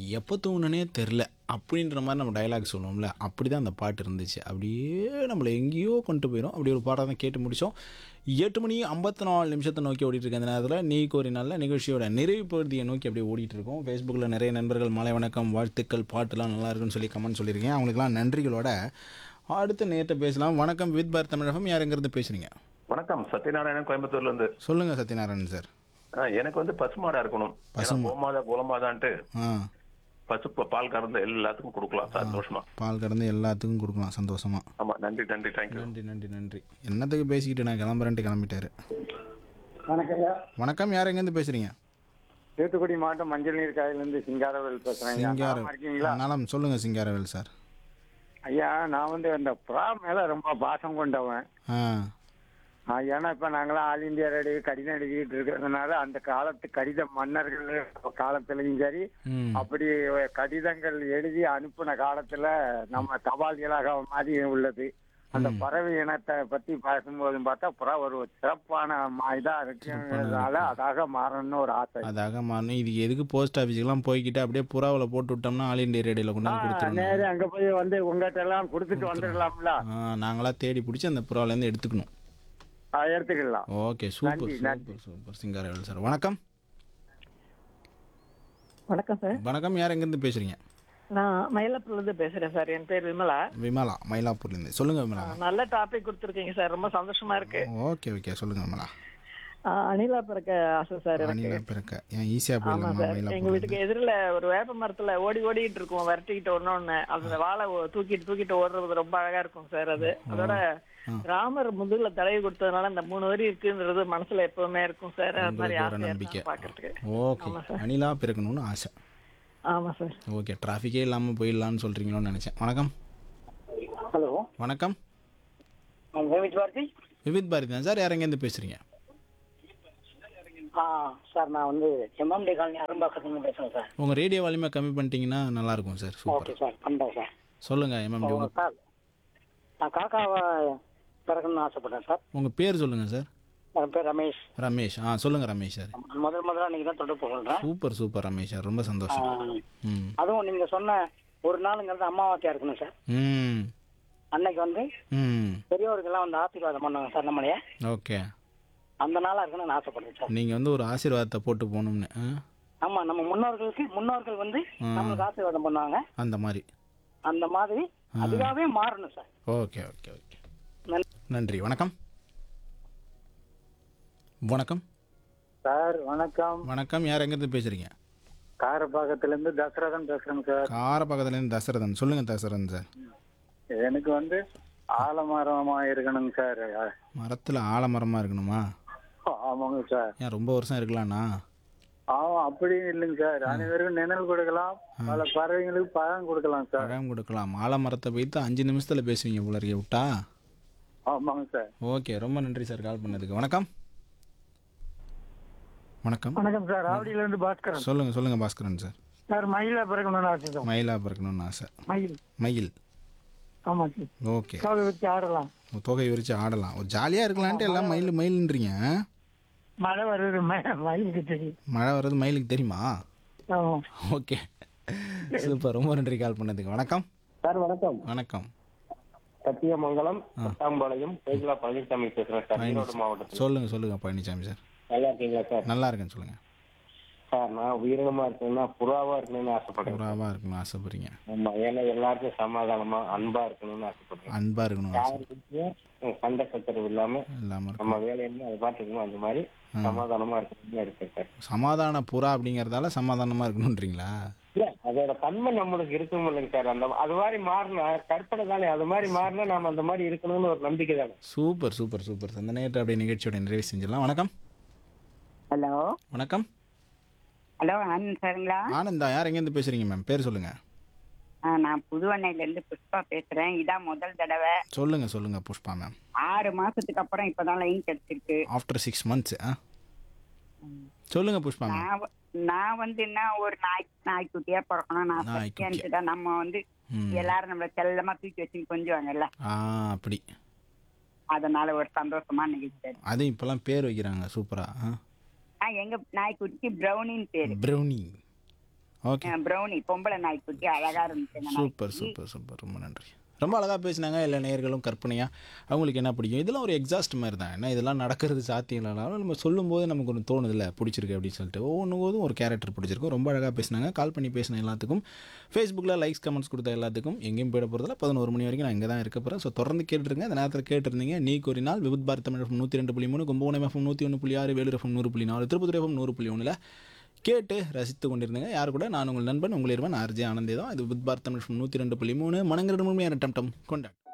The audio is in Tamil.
எப்போ தூங்குனனே தெரில அப்படின்ற மாதிரி நம்ம டயலாக் சொல்லுவோம்ல அப்படி தான் அந்த பாட்டு இருந்துச்சு அப்படியே நம்மளை எங்கேயோ கொண்டு போயிடும் அப்படி ஒரு பாடம் தான் கேட்டு முடித்தோம் எட்டு மணி ஐம்பத்தி நாலு நிமிஷத்தை நோக்கி ஓடிட்டு இருக்க அந்த நேரத்தில் நீ கோரி நல்ல நிகழ்ச்சியோட நிறைவு பகுதியை நோக்கி அப்படியே ஓடிட்டு இருக்கோம் ஃபேஸ்புக்கில் நிறைய நண்பர்கள் மாலை வணக்கம் வாழ்த்துக்கள் பாட்டுலாம் நல்லா இருக்குன்னு சொல்லி கமெண்ட் சொல்லியிருக்கேன் அவங்களுக்குலாம் நன்றிகளோட அடுத்த நேரத்தை பேசலாம் வணக்கம் வித் பார் தமிழகம் யாருங்கிறது பேசுகிறீங்க வணக்கம் சத்யநாராயணன் கோயம்புத்தூர்ல இருந்து சொல்லுங்கள் சத்யநாராயணன் சார் ஆ, எனக்கு வந்து பசுமாடா இருக்கணும் ஏன்னா கோமாதா கோலமாதான்ட்டு ஆ பசு ப- பால் கறந்து எல்லாத்துக்கும் கொடுக்கலாம் சந்தோஷமா பால் கடந்து எல்லாத்துக்கும் கொடுக்கலாம் சந்தோஷமா ஆமா நன்றி நன்றி தேங்க்யூ நன்றி நன்றி நன்றி என்னத்துக்கு பேசிக்கிட்டு நான் கிளம்புறேன்ட்டு கிளம்பிட்டாரு வணக்கம்யா வணக்கம் யார் எங்கேருந்து பேசுறீங்க தூத்துக்குடி மாவட்டம் மஞ்சள் நீர் காயிலிருந்து சிங்காரவேல் பேசுறேன் ஐயா. சிங்கார நலமா இருக்கீங்களா நலம் சொல்லுங்க சிங்காரவேல் சார் ஐயா நான் வந்து அந்த புறா மேல ரொம்ப பாசம் கொண்டவன் ஆ ஆ, ஏன்னா இப்ப நாங்களாம் ஆல் இந்தியா ரேடியோ கடிதம் எழுதிட்டு இருக்கிறதுனால அந்த காலத்து கடித மன்னர்கள் காலத்திலையும் சரி ம் அப்படி கடிதங்கள் எழுதி அனுப்புன காலத்துல நம்ம தபால் இலாகா மாதிரி உள்ளது அந்த பறவை இனத்தை பத்தி பேசும்போது பார்த்தா புறா ஒரு சிறப்பான ம- இதா இருக்குங்கிறதுனால அதாக மாறணும்னு ஒரு ஆசை அதாக மாறணும் இது எதுக்கு போஸ்ட் ஆஃபீஸுக்கெல்லாம் போய்கிட்டு அப்படியே புறாவில் போட்டு விட்டோம்னா ஆல் இண்டியா ரேடியோவில் கொண்டாந்து கொடுத்துருணும் நேரே அங்க போய் வந்து உங்ககிட்ட எல்லாம் கொடுத்துட்டு வந்துடலாம்ல ஆ நாங்களா தேடி பிடிச்சி அந்த புறாவிலேருந்து எடுத்துக்கணும் ஆ, எடுத்துக்கலாம் ஓகே சூப்பர் நன்றி, நன்றி. சூப்பர் சூப்பர் சிங்காரவேல் சார் வணக்கம் வணக்கம் சார் வணக்கம் யார் எங்கேருந்து பேசுகிறீங்க நான் மயிலாப்பூர்லேருந்து பேசுகிறேன் சார் என் பேர் விமலா விமலா மயிலாப்பூர்லேருந்து சொல்லுங்கள் விமலா நல்ல டாபிக் கொடுத்துருக்கீங்க சார் ரொம்ப சந்தோஷமா இருக்கு ஓகே ஓகே சொல்லுங்கள் விமலா ஆ, அணிலா பிறக்க ஆசை சார் எனக்கு அணிலா பிறக்க ஏன் ஈஸியாக ஆமா போயிடலாமா சார் எங்க மயிலாப்பூர் வீட்டுக்கு எதிரில் ஒரு வேப்ப மரத்துல ஓடி ஓடிட்டு இருக்கும் விரட்டிக்கிட்டு ஒண்ணு ஒண்ணு அந்த வாழை ஒ- தூக்கிட்டு தூக்கிட்டு ஓடுறது ரொம்ப அழகா இருக்கும் சார் அது அதோட ராமர் முதுகுல தடவி கொடுத்ததுனால இந்த மூணு வரி இருக்குன்றது மனசுல எப்பவுமே இருக்கும் சார் அது மாதிரி உங்களுக்கு ஒரு ஆசையா நம்பிக்கை. இருக்கும் பாக்குறதுக்கு ஓகே அணிலா பிறக்கணும்னு ஆசை ஆமா சார் ஓகே டிராஃபிக்கே இல்லாமல் போயிடலான்னு சொல்கிறீங்களோன்னு நினச்சேன் வணக்கம் ஹலோ வணக்கம் பாரதி விவித் பாரதி தான் சார் யார் எங்கேருந்து பேசுகிறீங்க ஆ சார் நான் வந்து எம்எம்டி காலனி அரும்பாக்கத்துலேருந்து பேசுறேன் சார் உங்கள் ரேடியோ வால்யூமை கம்மி பண்ணிட்டீங்கன்னா நல்லாயிருக்கும் சார் சூப்பர் ஓகே சார் பண்ணுறேன் சார் சொல்லுங்கள் எம்எம்டி உங்கள் சார் நான் காக்காவை பிறக்கணும்னு ஆசைப்பட்டேன் சார் உங்கள் பேர் சொல்லுங்கள் சார் என் பேர் ரமேஷ் ரமேஷ் ஆ சொல்லுங்கள் ரமேஷ் சார் முதல் முதல்ல நீங்கள் தான் தொடர்பு கொள்கிறேன் சூப்பர் சூப்பர் ரமேஷ் சார் ரொம்ப சந்தோஷம் ம் அதுவும் நீங்கள் சொன்ன ஒரு நாளுங்கிறது அமாவாசையாக இருக்கணும் சார் ம் அன்னைக்கு வந்து ம் பெரியவர்கள்லாம் வந்து ஆசீர்வாதம் பண்ணுவாங்க சார் நம்மளைய ஓகே அந்த நாளாக இருக்கணும்னு நான் ஆசைப்படுறேன் சார் நீங்கள் வந்து ஒரு ஆசீர்வாதத்தை போட்டு போகணும்னு ஆ? ஆமா நம்ம முன்னோர்களுக்கு முன்னோர்கள் வந்து நம்மளுக்கு ஆசீர்வாதம் பண்ணுவாங்க அந்த மாதிரி அந்த மாதிரி அதுவாகவே மாறணும் சார் ஓகே ஓகே ஓகே நன்றி வணக்கம் வணக்கம் சார் வணக்கம் வணக்கம் யார் எங்கேருந்து பேசுகிறீங்க காரப்பாக்கத்திலேருந்து தசரதன் பேசுறேங்க சார் கார பக்கத்துலேருந்து தசரதன் சொல்லுங்கள் தசரதன் சார் எனக்கு வந்து ஆலமரமா இருக்கணுங்க சார் மரத்தில் ஆலமரமாக இருக்கணுமா ஆமாங்க சார் ஏன் ரொம்ப வருஷம் இருக்கலாம்ண்ணா ஆமா அப்படியும் இல்லைங்க சார் அனைவருக்கும் நிழல் கொடுக்கலாம் பல பறவைங்களுக்கு பழம் கொடுக்கலாம் சார் பழம் கொடுக்கலாம் ஆலமரத்தை வைத்து அஞ்சு நிமிஷத்தில் பேசுவீங்க போல இருக்கே விட்டா ஆமாங்க சார் ஓகே ரொம்ப நன்றி சார் கால் பண்ணதுக்கு வணக்கம் வணக்கம் வணக்கம் சார் ஆவடியில இருந்து பாஸ்கரன் சொல்லுங்கள் சொல்லுங்கள் பாஸ்கரன் சார் சார் மயிலா பிறக்கணும்னு ஆசை சார் மயிலா பிறக்கணும்னு ஆசை மயில் மயில் ஆமா சார் ஓகே காலை வச்சு ஆடலாம் தொகை விரிச்சு ஆடலாம் ஒரு ஜாலியாக இருக்கலான்ட்டு எல்லாம் மயில் மயில்ன்றீங்க மழை வருது மயிலுக்கு தெரியும் மழை வர்றது மயிலுக்கு தெரியுமா ஆமா ஓகே சூப்பர் ரொம்ப நன்றி கால் பண்ணதுக்கு வணக்கம் சார் வணக்கம் வணக்கம் சத்தியமங்கலம் பட்டாம்பாளையம் கோகிலா பழனிசாமி பேசுறேன் சார் ஈரோடு மாவட்டத்தில் சொல்லுங்கள் சொல்லுங்கள் பழனிசாமி சார் நல்லா இருக்கீங்களா சார் நல்லா இருக்கேன்னு சொல்லுங்கள் சார் நான் உயிரினமா இருக்கணும்னா புறாவா இருக்கணும்னு ஆசைப்படுறேன் புறாவாக இருக்கணும்னு ஆசைப்படுறீங்க ஆமா ஏன்னா எல்லாருக்கும் சமாதானமா அன்பா இருக்கணும்னு ஆசைப்படுறேன் அன்பாக இருக்கணும் ஆசை யாருக்கும் சண்டை சச்சரவு இல்லாம இல்லாமல் இருக்கும் நம்ம வேலை என்ன அதை பார்த்துக்கணும் அந்த மாதிரி சமாதானமா இருக்கணும்னு இருக்கேன் சார் சமாதான புறா அப்படிங்கிறதால சமாதானமாக இருக்கணுன்றீங்களா இல்ல அதோட தன்மை நம்மளுக்கு இருக்கும் இல்லைங்க சார் அந்த அது மாதிரி மாறினா கற்பனை தானே அது மாதிரி மாறினா நாம அந்த மாதிரி இருக்கணும்னு ஒரு நம்பிக்கை தானே சூப்பர் சூப்பர் சூப்பர் அந்த நேரத்தை அப்படியே நிகழ்ச்சியோட நிறைவு செஞ்சிடலாம் வணக்கம் ஹலோ வணக்கம் ஹலோ ஆனந்த் சாருங்களா ஆனந்தா யார் எங்கேருந்து பேசுகிறீங்க மேம் பேர் சொல்லுங்கள் ஆ, நான் புதுவண்ணையில இருந்து புஷ்பா பேசுறேன் இதான் முதல் தடவை சொல்லுங்கள் சொல்லுங்கள் புஷ்பா மேம் ஆறு மாசத்துக்கு அப்புறம் இப்பதான் லைன் கிடைச்சிருக்கு ஆஃப்டர் சிக்ஸ் மந்த்ஸ் ஆ சொல்லுங்கள் புஷ்பா மேம் நான் வ- நான் வந்து என்ன ஒரு நாய் நாய்க்குட்டியா பிறக்கணும் நான் நாய்க்குட்டியா. சத்தியான்ட்டு தான் நம்ம வந்து ம். எல்லாரும் நம்மள செல்லமா தூக்கி வச்சு கொஞ்சுவாங்கல்ல ஆ அப்படி அதனால ஒரு சந்தோஷமா நிகழ்ச்சி அதுவும் இப்போல்லாம் பேர் வைக்கிறாங்க சூப்பராக ஆ ஆ எங்க நாய்க்குட்டிக்கு பிரௌனின்னு பேரு ப்ரௌனி ஓகே ப்ரௌனி பொம்பளை நாய்க்குட்டி அழகா இருந்துச்சு அந்த சூப்பர் நாய்க்குட்டி. சூப்பர் சூப்பர் ரொம்ப நன்றி ரொம்ப அழகாக பேசினாங்க எல்லா நேயர்களும் கற்பனையாக அவங்களுக்கு என்ன பிடிக்கும் இதெல்லாம் ஒரு எக்ஸாஸ்ட் மாதிரி தான் ஏன்னா இதெல்லாம் நடக்கிறது சாத்தியம் இல்லைனாலும் நம்ம சொல்லும்போது நமக்கு ஒன்று தோணுதில்ல பிடிச்சிருக்கு அப்படின்னு சொல்லிட்டு ஒவ்வொன்று போதும் ஒரு கேரக்டர் பிடிச்சிருக்கும் ரொம்ப அழகாக பேசினாங்க கால் பண்ணி பேசின எல்லாத்துக்கும் ஃபேஸ்புக்கில் லைக்ஸ் கமெண்ட்ஸ் கொடுத்த எல்லாத்துக்கும் எங்கேயும் போயிட போகிறதில்ல பதினோரு மணி வரைக்கும் நான் இங்கே தான் இருக்க போகிறேன் ஸோ தொடர்ந்து கேட்டுருங்க இந்த நேரத்தில் கேட்டிருந்தீங்க நீ ஒரு நாள் விபத் பாரத் தமிழ் எஃப்எம் நூற்றி ரெண்டு புள்ளி மூணு கும்பகோணம் எஃப்எம் நூற்றி ஒன்று புள்ளி ஆறு வேலூர் எஃப்எம் நூறு புள்ளி நாலு திருப்பத்தூர் எஃப்எம் நூறு புள்ளி ஒன்றில் கேட்டு ரசித்து கொண்டிருந்தேங்க யார் கூட நான் உங்கள் நண்பன் உங்கள் இருவன் ஆர்ஜே ஆனந்தே தான் இது வித் பாரத் தமிழ் நூற்றி ரெண்டு புள்ளி மூணு மனங்கிற டம் டம் கொண்டாடு